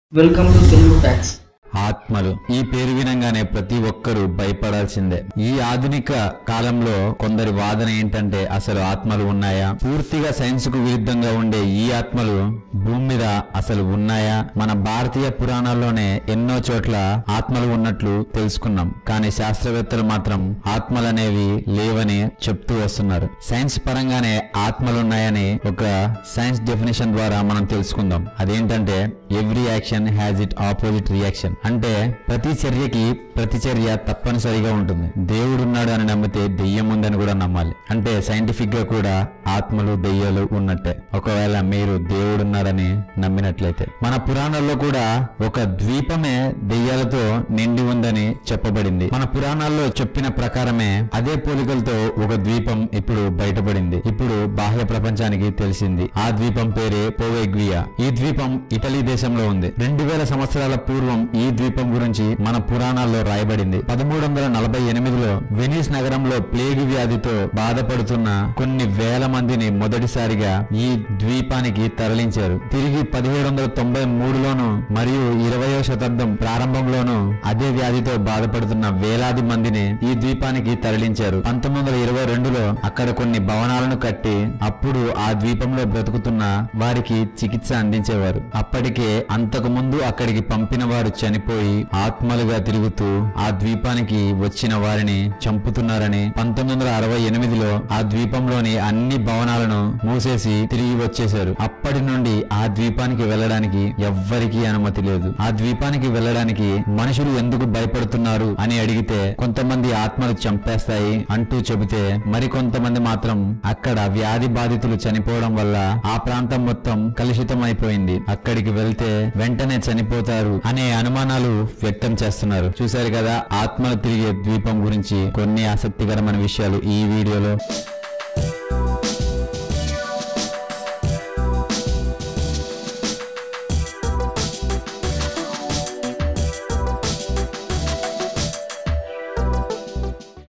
welcome to Telugu fax ఆత్మలు ఈ పేరు వినంగానే ప్రతి ఒక్కరూ భయపడాల్సిందే ఈ ఆధునిక కాలంలో కొందరి వాదన ఏంటంటే అసలు ఆత్మలు ఉన్నాయా పూర్తిగా సైన్స్ కు విరుద్ధంగా ఉండే ఈ ఆత్మలు భూమి మీద అసలు ఉన్నాయా మన భారతీయ పురాణాల్లోనే ఎన్నో చోట్ల ఆత్మలు ఉన్నట్లు తెలుసుకున్నాం కానీ శాస్త్రవేత్తలు మాత్రం ఆత్మలనేవి లేవని చెప్తూ వస్తున్నారు సైన్స్ పరంగానే ఆత్మలున్నాయని ఒక సైన్స్ డెఫినేషన్ ద్వారా మనం తెలుసుకుందాం అదేంటంటే every action has it opposite reaction అంటే ప్రతి చర్యకి ప్రతిచర్య తప్పనిసరిగా ఉంటుంది దేవుడు ఉన్నాడు అని నమ్మితే దెయ్యం ఉందని కూడా నమ్మాలి అంటే సైంటిఫిక్ గా కూడా ఆత్మలు దెయ్యాలు ఉన్నట్టే ఒకవేళ మీరు దేవుడు ఉన్నాడని నమ్మినట్లయితే మన పురాణాల్లో కూడా ఒక ద్వీపమే దెయ్యాలతో నిండి ఉందని చెప్పబడింది మన పురాణాల్లో చెప్పిన ప్రకారమే అదే పోలికలతో ఒక ద్వీపం ఇప్పుడు బయటపడింది ఇప్పుడు బాహ్య ప్రపంచానికి తెలిసింది ఆ ద్వీపం పేరే పోవెగ్వియా ఈ ద్వీపం ఇటలీ దేశంలో ఉంది రెండు వేల సంవత్సరాల పూర్వం ఈ ద్వీపం గురించి మన పురాణాల్లో రాయబడింది పదమూడు వందల నలభై ఎనిమిదిలో వెనీస్ నగరంలో ప్లేగు వ్యాధితో బాధపడుతున్న కొన్ని వేల మందిని మొదటిసారిగా ఈ ద్వీపానికి తరలించారు తిరిగి పదిహేడు వందల తొంభై మూడులోను మరియు ఇరవయో శతాబ్దం ప్రారంభంలోను అదే వ్యాధితో బాధపడుతున్న వేలాది మందిని ఈ ద్వీపానికి తరలించారు పంతొమ్మిది వందల ఇరవై రెండులో అక్కడ కొన్ని భవనాలను కట్టి అప్పుడు ఆ ద్వీపంలో బ్రతుకుతున్న వారికి చికిత్స అందించేవారు అప్పటికే అంతకు ముందు అక్కడికి పంపిన వారు చనిపోయి ఆత్మలుగా తిరుగుతూ ఆ ద్వీపానికి వచ్చిన వారిని చంపుతున్నారని పంతొమ్మిది వందల అరవై ఎనిమిదిలో ఆ ద్వీపంలోని అన్ని భవనాలను మూసేసి తిరిగి వచ్చేశారు అప్పటి నుండి ఆ ద్వీపానికి వెళ్ళడానికి ఎవ్వరికీ అనుమతి లేదు ఆ ద్వీపానికి వెళ్ళడానికి మనుషులు ఎందుకు భయపడుతున్నారు అని అడిగితే కొంతమంది ఆత్మలు చంపేస్తాయి అంటూ చెబితే మరికొంతమంది మాత్రం అక్కడ వ్యాధి బాధితులు చనిపోవడం వల్ల ఆ ప్రాంతం మొత్తం కలుషితం అయిపోయింది అక్కడికి వెళ్తే వెంటనే చనిపోతారు అనే అనుమానాలు వ్యక్తం చేస్తున్నారు చూశారు కదా ఆత్మలు తిరిగే ద్వీపం గురించి కొన్ని ఆసక్తికరమైన విషయాలు ఈ వీడియోలో